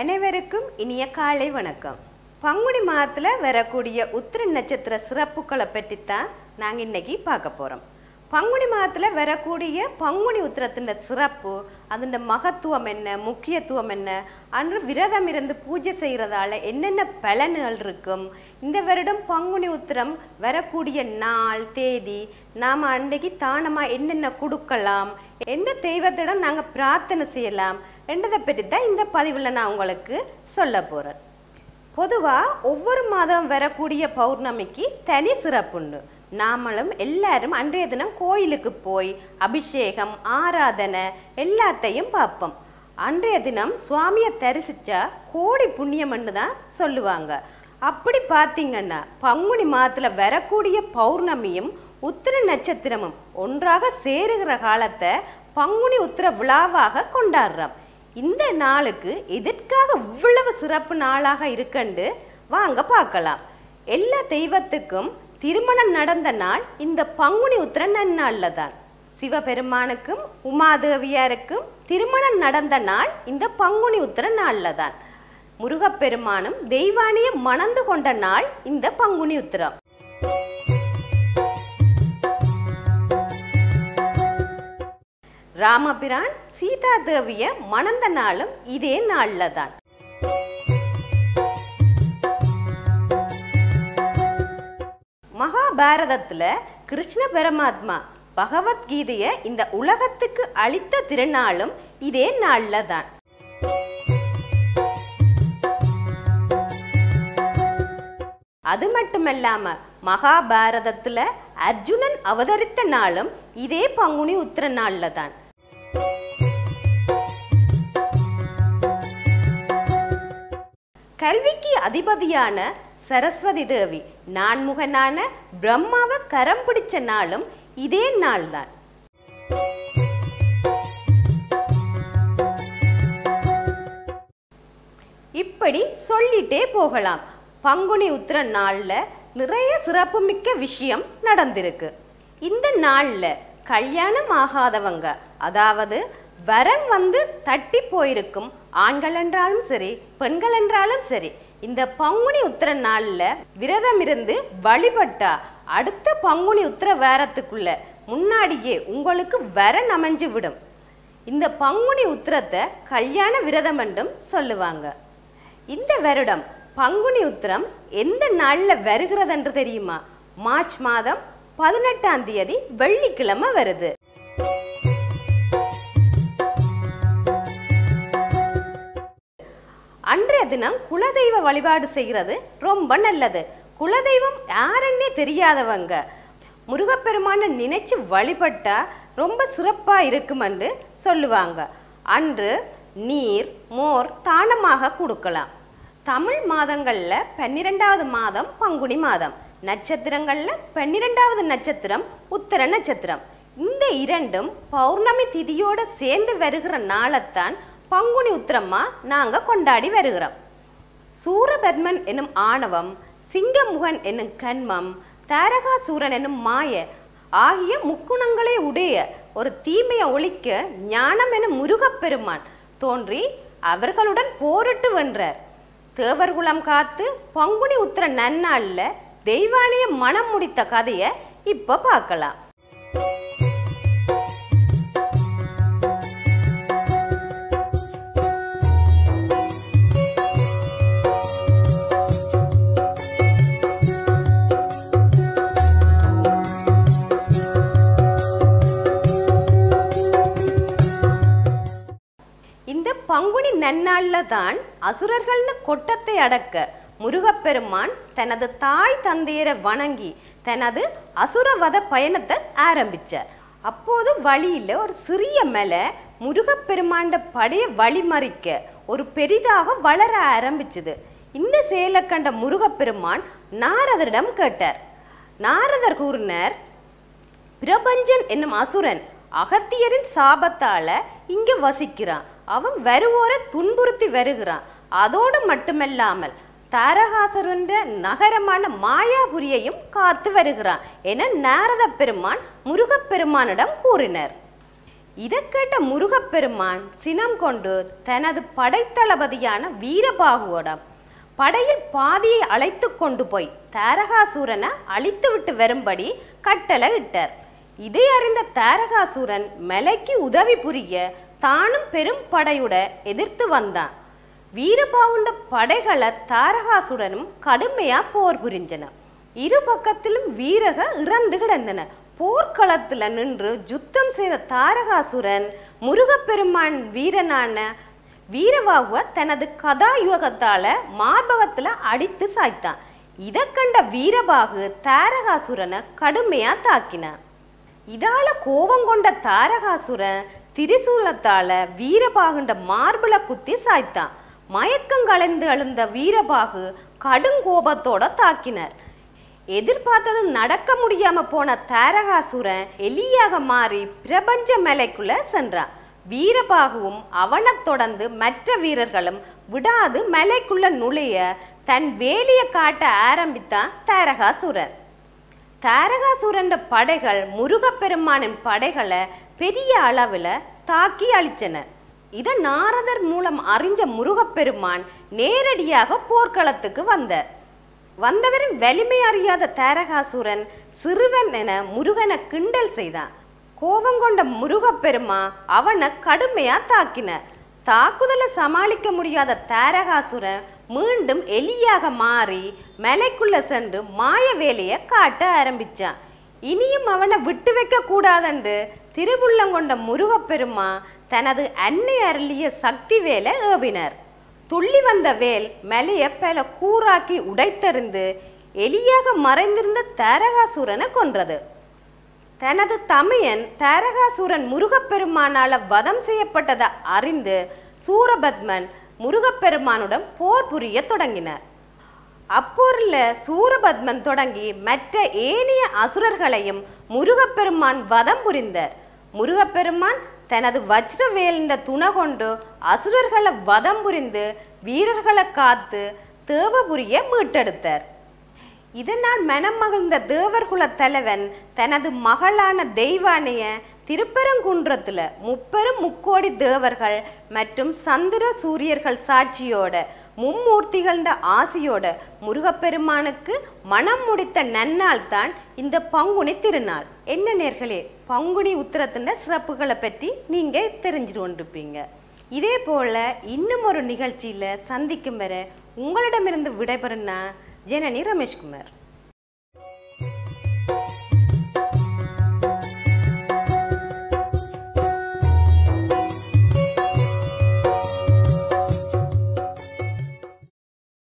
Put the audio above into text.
அனைவருக்கும் இனிய காலை வணக்கம் பங்குனி மாதத்தில் வரக்கூடிய உத்திர நட்சத்திர சிறப்புகளை பற்றி தான் நாங்கள் இன்னைக்கு பார்க்க போகிறோம் பங்குனி மாதத்தில் வரக்கூடிய பங்குனி உத்திரத்தின் சிறப்பு அதன் மகத்துவம் என்ன முக்கியத்துவம் என்ன அன்று விரதம் இருந்து பூஜை செய்கிறதால என்னென்ன பலன்கள் இருக்கும் இந்த வருடம் பங்குனி உத்திரம் வரக்கூடிய நாள் தேதி நாம் அன்னைக்கு தானமாக என்னென்ன கொடுக்கலாம் எந்த தெய்வத்திடம் நாங்கள் பிரார்த்தனை செய்யலாம் என்றதை பற்றி தான் இந்த பதிவில் நான் உங்களுக்கு சொல்ல போகிறேன் பொதுவாக ஒவ்வொரு மாதம் வரக்கூடிய பௌர்ணமிக்கு தனி சிறப்புண்டு நாமளும் எல்லாரும் அன்றைய தினம் கோயிலுக்கு போய் அபிஷேகம் ஆராதனை எல்லாத்தையும் பார்ப்போம் அன்றைய தினம் சுவாமியை தரிசிச்சா கோடி புண்ணியம்னு தான் சொல்லுவாங்க அப்படி பார்த்தீங்கன்னா பங்குனி மாதத்தில் வரக்கூடிய பௌர்ணமியும் உத்திர நட்சத்திரமும் ஒன்றாக சேருகிற காலத்தை பங்குனி உத்திர விழாவாக கொண்டாடுறோம் இந்த நாளுக்கு எதற்காக இவ்வளவு சிறப்பு நாளாக இருக்கண்டு வாங்க பார்க்கலாம் எல்லா தெய்வத்துக்கும் திருமணம் நடந்த நாள் இந்த பங்குனி உத்திர நன்னாள்ல தான் சிவபெருமானுக்கும் உமாதேவியாருக்கும் திருமணம் நடந்த நாள் இந்த பங்குனி உத்திர நாள்ல தான் முருகப்பெருமானும் தெய்வானியை மணந்து கொண்ட நாள் இந்த பங்குனி உத்திரம் ராமபிரான் சீதா தேவிய மணந்த நாளும் இதே நாள்ல தான் மகாபாரதத்துல கிருஷ்ண பரமாத்மா பகவத்கீதைய இந்த உலகத்துக்கு அளித்த திருநாளும் இதே நாள்ல தான் அது மட்டுமல்லாம மகாபாரதத்துல அர்ஜுனன் அவதரித்த நாளும் இதே பங்குனி உத்திர நாள்ல தான் கல்விக்கு அதிபதியான சரஸ்வதி தேவி நான்முகனான பிரம்மாவை கரம் பிடிச்ச நாளும் இதே நாள்தான் இப்படி சொல்லிட்டே போகலாம் பங்குனி உத்திர நாள்ல நிறைய சிறப்புமிக்க விஷயம் நடந்திருக்கு இந்த நாள்ல கல்யாணம் ஆகாதவங்க அதாவது வரன் வந்து தட்டி போயிருக்கும் ஆண்கள் என்றாலும் சரி பெண்கள் என்றாலும் சரி இந்த பங்குனி உத்திர நாள்ல விரதம் இருந்து வழிபட்டா அடுத்த பங்குனி உத்திர வாரத்துக்குள்ள முன்னாடியே உங்களுக்கு வரன் அமைஞ்சு விடும் இந்த பங்குனி உத்திரத்தை கல்யாண விரதம் என்றும் சொல்லுவாங்க இந்த வருடம் பங்குனி உத்திரம் எந்த நாளில் வருகிறதென்று தெரியுமா மார்ச் மாதம் பதினெட்டாம் தேதி வெள்ளிக்கிழமை வருது அன்றைய தினம் குலதெய்வ வழிபாடு செய்கிறது ரொம்ப நல்லது குலதெய்வம் யாருன்னே தெரியாதவங்க முருகப்பெருமான நினைச்சு வழிபட்டா ரொம்ப சிறப்பா இருக்குமென்று சொல்லுவாங்க அன்று நீர் மோர் தானமாக கொடுக்கலாம் தமிழ் மாதங்கள்ல பன்னிரெண்டாவது மாதம் பங்குனி மாதம் நட்சத்திரங்கள்ல பன்னிரெண்டாவது நட்சத்திரம் உத்தர நட்சத்திரம் இந்த இரண்டும் பௌர்ணமி திதியோட சேர்ந்து வருகிற நாளைத்தான் பங்குனி உத்திரமா நாங்க கொண்டாடி வருகிறோம் சூரபத்மன் எனும் ஆணவம் சிங்கமுகன் என்னும் கண்மம் தாரகாசூரன் என்னும் மாய ஆகிய முக்குணங்களை உடைய ஒரு தீமையை ஒழிக்க ஞானம் எனும் முருகப்பெருமான் தோன்றி அவர்களுடன் போரிட்டு வென்றார் தேவர்குலம் காத்து பங்குனி உத்திர நன்னாள்ல தெய்வானிய மனம் முடித்த கதையை இப்ப பார்க்கலாம் இந்த பங்குனி நன்னாள்ல தான் அசுரர்கள்னு கொட்டத்தை அடக்க முருகப்பெருமான் தனது தாய் தந்தையரை வணங்கி தனது அசுரவத பயணத்தை ஆரம்பிச்சார் அப்போது வழியில் ஒரு சிறிய மலை முருகப்பெருமாண்ட படைய வழிமறிக்க ஒரு பெரிதாக வளர ஆரம்பிச்சுது இந்த செயலை கண்ட முருகப்பெருமான் நாரதரிடம் கேட்டார் நாரதர் கூறினார் பிரபஞ்சன் என்னும் அசுரன் அகத்தியரின் சாபத்தால இங்க வசிக்கிறான் அவன் வருவோரை துன்புறுத்தி வருகிறான் அதோடு மட்டுமல்லாமல் தாரகாசருன்ற நகரமான மாயாபுரியையும் காத்து வருகிறான் என நாரத பெருமான் முருகப்பெருமானிடம் கூறினர் இதை கேட்ட முருகப்பெருமான் சினம் கொண்டு தனது படைத்தளபதியான வீரபாகுவோடம் படையில் பாதியை அழைத்து கொண்டு போய் தாரகாசூரனை அழித்துவிட்டு வரும்படி கட்டளை இட்டார் இதை அறிந்த தாரகாசூரன் மலைக்கு உதவி புரிய தானும் பெரும் படையுட எதிர்த்து வந்தான் வீரபாவுண்ட படைகளை தாரகாசுடனும் கடுமையா போர் புரிஞ்சன இரு பக்கத்திலும் வீரக இறந்து கிடந்தன போர்க்களத்துல நின்று யுத்தம் செய்த தாரகாசுரன் முருகப்பெருமான் வீரனான வீரபாகுவ தனது கதாயுகத்தால மார்பகத்துல அடித்து சாய்த்தான் இதை கண்ட வீரபாகு தாரகாசுரனை கடுமையா தாக்கினான் இதால கோபம் கொண்ட தாரகாசுரன் திரிசூலத்தால வீரபாகுண்ட மார்பிள குத்தி சாய்த்தான் மயக்கம் கலைந்து எழுந்த வீரபாகு கடுங்கோபத்தோட தாக்கினார் எதிர்பார்த்தது நடக்க முடியாம போன தாரகாசுரன் எலியாக மாறி பிரபஞ்ச மலைக்குள்ள சென்றான் வீரபாகுவும் அவனைத் தொடர்ந்து மற்ற வீரர்களும் விடாது மலைக்குள்ள நுழைய தன் வேலியை காட்ட ஆரம்பித்தான் தாரகாசுரன் தாரகாசுரன் படைகள் முருகப்பெருமானின் படைகளை பெரிய அளவில் தாக்கி அழிச்சன இதை நாரதர் மூலம் அறிஞ்ச முருகப்பெருமான் நேரடியாக போர்க்களத்துக்கு வந்தார் வந்தவரின் வலிமை அறியாத தாரகாசுரன் சிறுவன் என முருகனை கிண்டல் செய்தான் கோபம் கொண்ட முருகப்பெருமா அவனை கடுமையா தாக்கினார் தாக்குதலை சமாளிக்க முடியாத தாரகாசுரன் மீண்டும் எலியாக மாறி மலைக்குள்ள சென்று மாய வேலையை காட்ட ஆரம்பிச்சான் இனியும் அவனை விட்டு வைக்க கூடாதென்று திருவுள்ளங்கொண்ட முருகப்பெருமா தனது அன்னை அருளிய சக்தி வேலை ஏவினார் துள்ளி வந்த வேல் மலையை பல கூறாக்கி உடைத்தெறிந்து எலியாக மறைந்திருந்த தாரகாசுரனை கொன்றது தனது தமையன் தாரகாசுரன் முருகப்பெருமானால வதம் செய்யப்பட்டதை அறிந்து சூரபத்மன் முருகப்பெருமானுடன் போர் புரிய தொடங்கினார் அப்போரில் சூரபத்மன் தொடங்கி மற்ற ஏனைய அசுரர்களையும் முருகப்பெருமான் வதம் புரிந்தார் முருகப்பெருமான் தனது வஜ்ரவேலின்ற துணை கொண்டு அசுரர்களை வதம் புரிந்து வீரர்களை காத்து தேவபுரிய மீட்டெடுத்தார் இதனால் மனம் மகிழ்ந்த தேவர்குல தலைவன் தனது மகளான தெய்வானைய திருப்பரங்குன்றத்துல முப்பெரும் முக்கோடி தேவர்கள் மற்றும் சந்திர சூரியர்கள் சாட்சியோட மும்மூர்த்திகள ஆசியோட முருகப்பெருமானுக்கு மனம் முடித்த நன்னாள் தான் இந்த பங்குனி திருநாள் என்ன நேர்களே பங்குனி உத்திரத்தின் சிறப்புகளை பற்றி நீங்க தெரிஞ்சு கொண்டிருப்பீங்க இதே போல இன்னும் ஒரு நிகழ்ச்சியில சந்திக்கும் வரை உங்களிடமிருந்து விடைபெறுனா ஜனனி ரமேஷ்குமார்